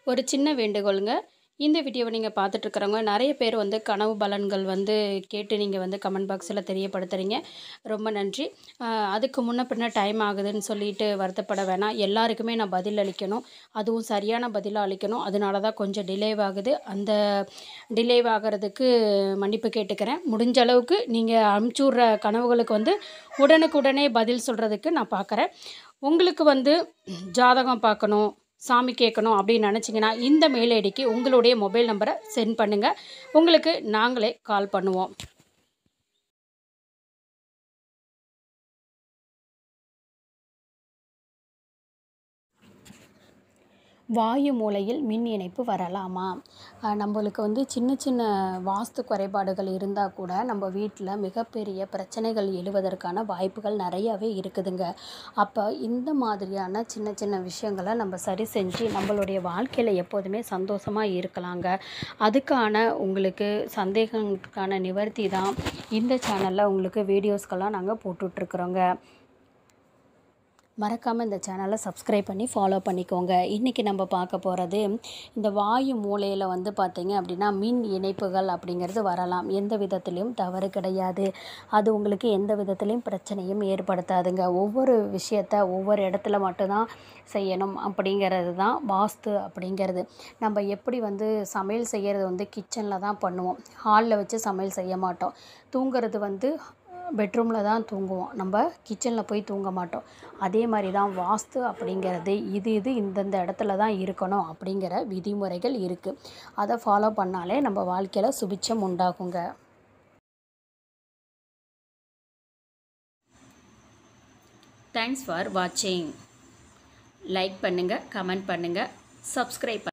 ஒரு சின்ன வேண்டுகோளுங்க இந்த வீடியோவை நீங்கள் பார்த்துட்ருக்கிறவங்க நிறைய பேர் வந்து கனவு பலன்கள் வந்து கேட்டு நீங்கள் வந்து கமெண்ட் பாக்ஸில் தெரியப்படுத்துகிறீங்க ரொம்ப நன்றி ஆஹ் அதுக்கு முன்ன பின்ன டைம் ஆகுதுன்னு சொல்லிட்டு வருத்தப்பட வேணாம் எல்லாருக்குமே நான் பதில் அளிக்கணும் அதுவும் சரியான பதிலாக அளிக்கணும் அதனால தான் கொஞ்சம் டிலே ஆகுது அந்த டிலே ஆகிறதுக்கு மன்னிப்பு கேட்டுக்கிறேன் முடிஞ்ச அளவுக்கு நீங்கள் அனுப்பிச்சுட்ற கனவுகளுக்கு வந்து உடனுக்குடனே பதில் சொல்கிறதுக்கு நான் பார்க்குறேன் உங்களுக்கு வந்து ஜாதகம் பார்க்கணும் சாமி கேட்கணும் அப்படின்னு நினச்சிங்கன்னா இந்த மெயில் ஐடிக்கு உங்களுடைய மொபைல் நம்பரை சென்ட் பண்ணுங்கள் உங்களுக்கு நாங்களே கால் பண்ணுவோம் வாயு மூலையில் மின் இணைப்பு வரலாமா அஹ் நம்மளுக்கு வந்து சின்ன சின்ன வாஸ்து குறைபாடுகள் இருந்தால் கூட நம்ம வீட்டில் மிகப்பெரிய பிரச்சனைகள் எழுவதற்கான வாய்ப்புகள் நிறையாவே இருக்குதுங்க அப்போ இந்த மாதிரியான சின்ன சின்ன விஷயங்களை நம்ம சரி செஞ்சு நம்மளுடைய வாழ்க்கையில் எப்போதுமே சந்தோஷமாக இருக்கலாங்க அதுக்கான உங்களுக்கு சந்தேகங்களுக்கான நிவர்த்தி தான் இந்த சேனலில் உங்களுக்கு வீடியோஸ்க்கெல்லாம் நாங்கள் போட்டுட்ருக்குறோங்க மறக்காமல் இந்த சேனலை சப்ஸ்கிரைப் பண்ணி ஃபாலோ பண்ணிக்கோங்க இன்றைக்கி நம்ம பார்க்க போகிறது இந்த வாயு மூலையில் வந்து பார்த்திங்க அப்படின்னா மின் இணைப்புகள் அப்படிங்கிறது வரலாம் எந்த விதத்துலேயும் தவறு கிடையாது அது உங்களுக்கு எந்த விதத்துலேயும் பிரச்சனையும் ஏற்படுத்தாதுங்க ஒவ்வொரு விஷயத்த ஒவ்வொரு இடத்துல மட்டும்தான் செய்யணும் அப்படிங்கிறது தான் வாஸ்து அப்படிங்கிறது நம்ம எப்படி வந்து சமையல் செய்கிறது வந்து கிச்சனில் தான் பண்ணுவோம் ஹாலில் வச்சு சமையல் செய்ய மாட்டோம் தூங்குறது வந்து பெட்ரூமில் தான் தூங்குவோம் நம்ம கிச்சனில் போய் தூங்க மாட்டோம் அதே மாதிரி தான் வாஸ்து அப்படிங்கிறது இது இது இந்தந்த இடத்துல தான் இருக்கணும் அப்படிங்கிற விதிமுறைகள் இருக்குது அதை ஃபாலோ பண்ணாலே நம்ம வாழ்க்கையில் சுபிட்சம் உண்டாகுங்க தேங்க்ஸ் ஃபார் வாட்சிங் லைக் பண்ணுங்கள் கமெண்ட் பண்ணுங்கள் சப்ஸ்கிரைப்